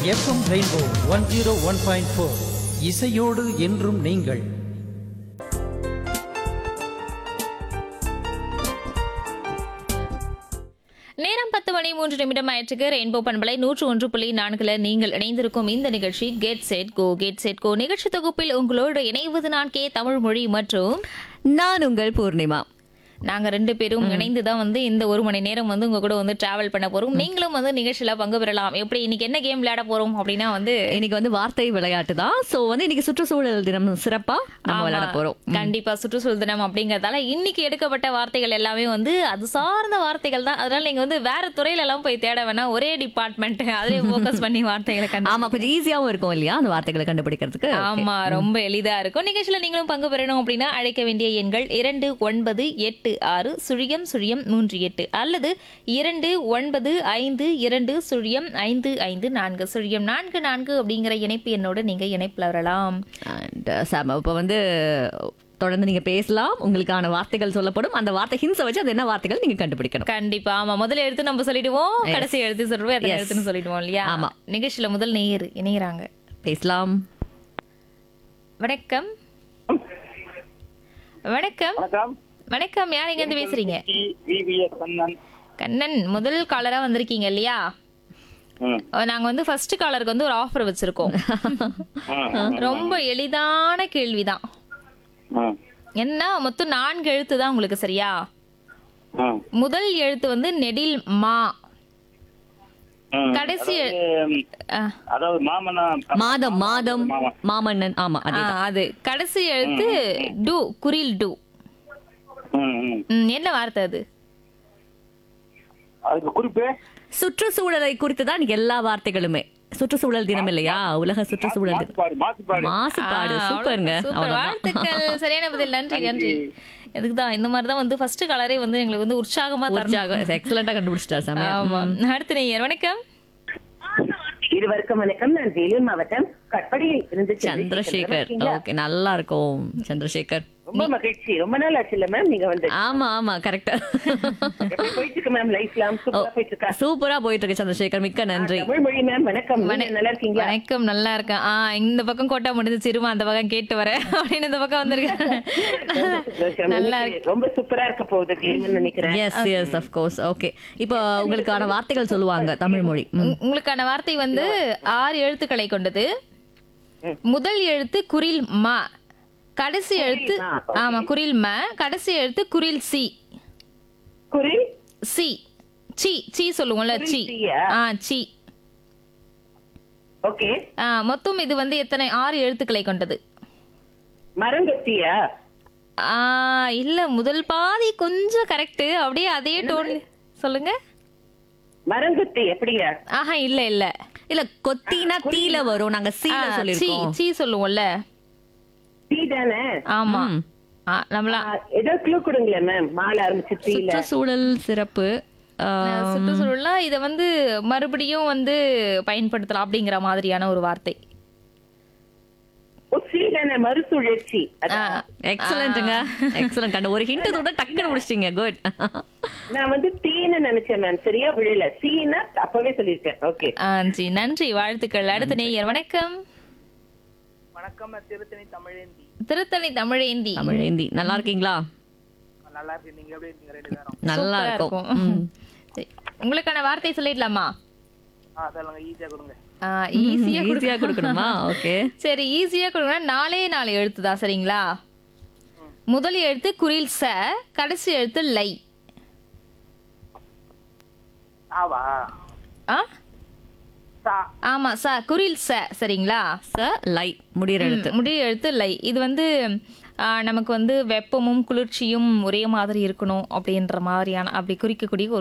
FM rainbow one zero one point four இசையோடு என்றும் நீங்கள் நேரம் பத்து மணி மூன்று நிமிடம் ஆயிற்றுக்கு ரெயின்போ பண்பலை நூற்று ஒன்று புள்ளி நான்குல நீங்கள் இணைந்திருக்கும் இந்த நிகழ்ச்சி get set go get set go நிகழ்ச்சி தொகுப்பில் உங்களோடு இணைவது நான் கே தமிழ் மொழி மற்றும் நான் உங்கள் பூர்ணிமா நாங்க ரெண்டு பேரும் இணைந்து தான் வந்து இந்த ஒரு மணி நேரம் வந்து உங்க கூட வந்து டிராவல் பண்ண போறோம் நீங்களும் வந்து நிகழ்ச்சியில பங்கு பெறலாம் எப்படி இன்னைக்கு என்ன கேம் விளையாட போறோம் அப்படின்னா வந்து இன்னைக்கு வந்து வார்த்தை விளையாட்டு தான் சோ வந்து இன்னைக்கு சுற்றுச்சூழல் தினம் சிறப்பா நம்ம ஆமா, விளையாட போறோம் கண்டிப்பா சுற்றுச்சூழல் தினம் அப்படிங்கறதால இன்னைக்கு எடுக்கப்பட்ட வார்த்தைகள் எல்லாமே வந்து அது சார்ந்த வார்த்தைகள் தான் அதனால நீங்க வந்து வேற துறையில எல்லாம் போய் தேட வேணாம் ஒரே டிபார்ட்மெண்ட் அதிலே ஃபோக்கஸ் பண்ணி வார்த்தைகளை கண்டு ஆமா கொஞ்சம் ஈஸியாவும் இருக்கும் இல்லையா அந்த வார்த்தைகளை கண்டுபிடிக்கிறதுக்கு ஆமா ரொம்ப எளிதா இருக்கும் நிகழ்ச்சியில நீங்களும் பங்கு பெறணும் அப்படின்னா அழைக்க வேண்டிய எண்கள் இரண்டு ஒன்பது எட்டு ஆறு சுழியம் சுழியம் மூன்று எட்டு அல்லது இரண்டு ஒன்பது ஐந்து இரண்டு சுழியம் ஐந்து ஐந்து நான்கு சுழியம் நான்கு நான்கு அப்படிங்கிற இணைப்பு எண்ணோடு நீங்க இணைப்புல வரலாம் அண்ட் சாம இப்போ வந்து தொடர்ந்து நீங்க பேசலாம் உங்களுக்கான வார்த்தைகள் சொல்லப்படும் அந்த வார்த்தை ஹின்ஸை வச்சு அது என்ன வார்த்தைகள் நீங்க கண்டுபிடிக்கணும் கண்டிப்பா ஆமா முதல்ல எடுத்து நம்ம சொல்லிடுவோம் Yes. கடைசி எடுத்து சொல்லுவோம் எத்தனை Yes. எடுத்துன்னு சொல்லிடுவோம் இல்லையா ஆமா. நிகழ்ச்சியில முதல் நேயர் இணையறாங்க பேசலாம் வணக்கம் வணக்கம் வணக்கம் வணக்கம் யார் எங்க இருந்து பேசுறீங்க விவிஎஸ் கண்ணன் கண்ணன் முதல் காலரா வந்திருக்கீங்க இல்லையா ம், அஹ் நாங்க வந்து ஃபர்ஸ்ட் காலருக்கு வந்து ஒரு ஆஃபர் வச்சிருக்கோம் ம், ரொம்ப எளிதான கேள்விதான் ம், என்ன மொத்தம் நான்கு எழுத்து தான் உங்களுக்கு சரியா ம், முதல் எழுத்து வந்து நெடில் மா ம். கடைசி எ- அதாவது, அஹ், அதாவது மாமனா மாதம் மாதம் மாமன்னன் ஆமா ஆ, அதே அது கடைசி எழுத்து டு குரில் டு ம், ம். ம், என்ன வார்த்தை அது அதுக்கு குறிப்பு சுற்றுச்சூழலை குறித்து தான் எல்லா வார்த்தைகளுமே சுற்றுச்சூழல் தினம் இல்லையா உலக சுற்றுச்சூழல் தினம் மாசுபாடு மாசுபாடு மாசுபாடு ஆ, சூப்பருங்க சூப்பர் அவ்வளவுதான் வாழ்த்துக்கள் சரியான பதில் நன்றி நன்றி இதுக்கு தான் இந்த மாதிரி தான் வந்து ஃபர்ஸ்ட் கலரே வந்து எங்களுக்கு வந்து உற்சாகமா தரணும் உற்சாகம் எக்ஸலண்டா கண்டுபிடிச்சிட்டார் சாமி ஆமா அடுத்த நேயர் வணக்கம் இருவருக்கும் வணக்கம் நான் வேலூர் மாவட்டம் கட்படியில் இருந்து சந்திரசேகர் இருக்கீங்களா? ஓகே நல்லா இருக்கும் சந்திரசேகர் ரொம்ப மகிழ்ச்சி ரொம்ப நாள் ஆச்சு இல்ல மேம் நீங்க வந்து ஆமா ஆமா கரெக்டா எப்படி போயிட்டு இருக்கு மேம் லைஃப்லாம் சூப்பரா போயிட்டு இருக்கா சூப்பரா போயிட்டு இருக்கு சந்திரசேகர் மிக்க நன்றி தமிழ் மொழி மேம் வணக்கம் நீங்க நல்லா இருக்கீங்களா வணக்கம் நல்லா இருக்கேன் ஆ இந்த பக்கம் கோட்டா முடிஞ்சு சிறுமா அந்த பக்கம் கேட்டு வரேன் அப்படின்னு இந்த பக்கம் வந்திருக்கேன் நல்லா இருக்கு ரொம்ப சூப்பரா இருக்க போகுது கேம்னு நினைக்கிறேன் yes yes of course okay இப்போ உங்களுக்கான வார்த்தைகள் சொல்லுவாங்க தமிழ் மொழி ம். உங்- உங்களுக்கான வார்த்தை வந்து ஆறு எழுத்துக்களை கொண்டது முதல் எழுத்து குரில் ம கடைசி எழுத்து ம, ஆமா குரில் ம கடைசி எழுத்து குரில் சி குறி சி சி சி சொல்லுவோம்ல சி குரில் சியா? ஆ சி ஓகே ஆ, மொத்தம் இது வந்து எத்தனை ஆறு எழுத்துக்களை கொண்டது மரங்கத்தியா ஆ இல்ல முதல் பாதி கொஞ்சம் கரெக்ட் அப்படியே அதே டோன் சொல்லுங்க மரங்கத்தி எப்படிங்க ஆஹா இல்ல இல்ல இல்ல கொத்தினா தீல வரும் நாங்க ஆ, சீல சி சொல்லிருக்கோம் சி சொல்லுவோம்ல டீ தானே ஆமா ம். ஆ, நம்மளா ஆ, ஏதோ க்ளூ கொடுங்களேன் மேம் மாலை ஆரம்பிச்சு டீல சுற்றுச்சூழல் சிறப்பு ஆ, சுற்றுச்சூழல்ல இத வந்து மறுபடியும் வந்து பயன்படுத்தலாம் அப்படிங்கிற மாதிரியான ஒரு வார்த்தை ஓ சீ தானே மறுசுழற்சி அதான். எக்ஸலண்ட்டுங்க எக்ஸலண்ட் கண்டு ஒரு ஹிண்ட் கூட டக்குன்னு முடிச்சிட்டீங்க குட் நான் வந்து டீன்னு நினைச்சேன் மேம் சரியா விழல சீனா அப்பவே சொல்லிருக்கேன் ஓகே ஆ, ஜி நன்றி வாழ்த்துக்கள் அடுத்த நேயர் வணக்கம் வணக்கம் நான் திருத்தணி தமிழேந்தி திருத்தணி தமிழேந்தி தமிழ் ஹிந்தி நல்லா இருக்கீங்களா நல்லா இருக்கு நீங்க எப்படி இருக்கீங்க ரெண்டு பேரும் நல்லா சூப்பரா இருக்கும் இருக்கும். சரி. உங்களுக்கான வார்த்தை சொல்லிடலாமா ஆ சொல்லுங்க ஈஸியா கொடுங்க ஈஸியா ஈஸியா கொடுக்கணுமா ஓகே சரி ஈஸியா கொடுக்கணும் நாலே நாலு எழுத்து தான் சரிங்களா முதல் எழுத்து குரில் ச கடைசி எழுத்து லை ஆவா ஆ சா ஆமா ச குரில் ச சரிங்களா ச லை முடிகிற எழுத்து ம், முடிய எழுத்து லை இது வந்து ஆ, நமக்கு வந்து வெப்பமும் குளிர்ச்சியும் ஒரே மாதிரி இருக்கணும் அப்படின்ற மாதிரியான அப்படி குறிக்கக்கூடிய ஒரு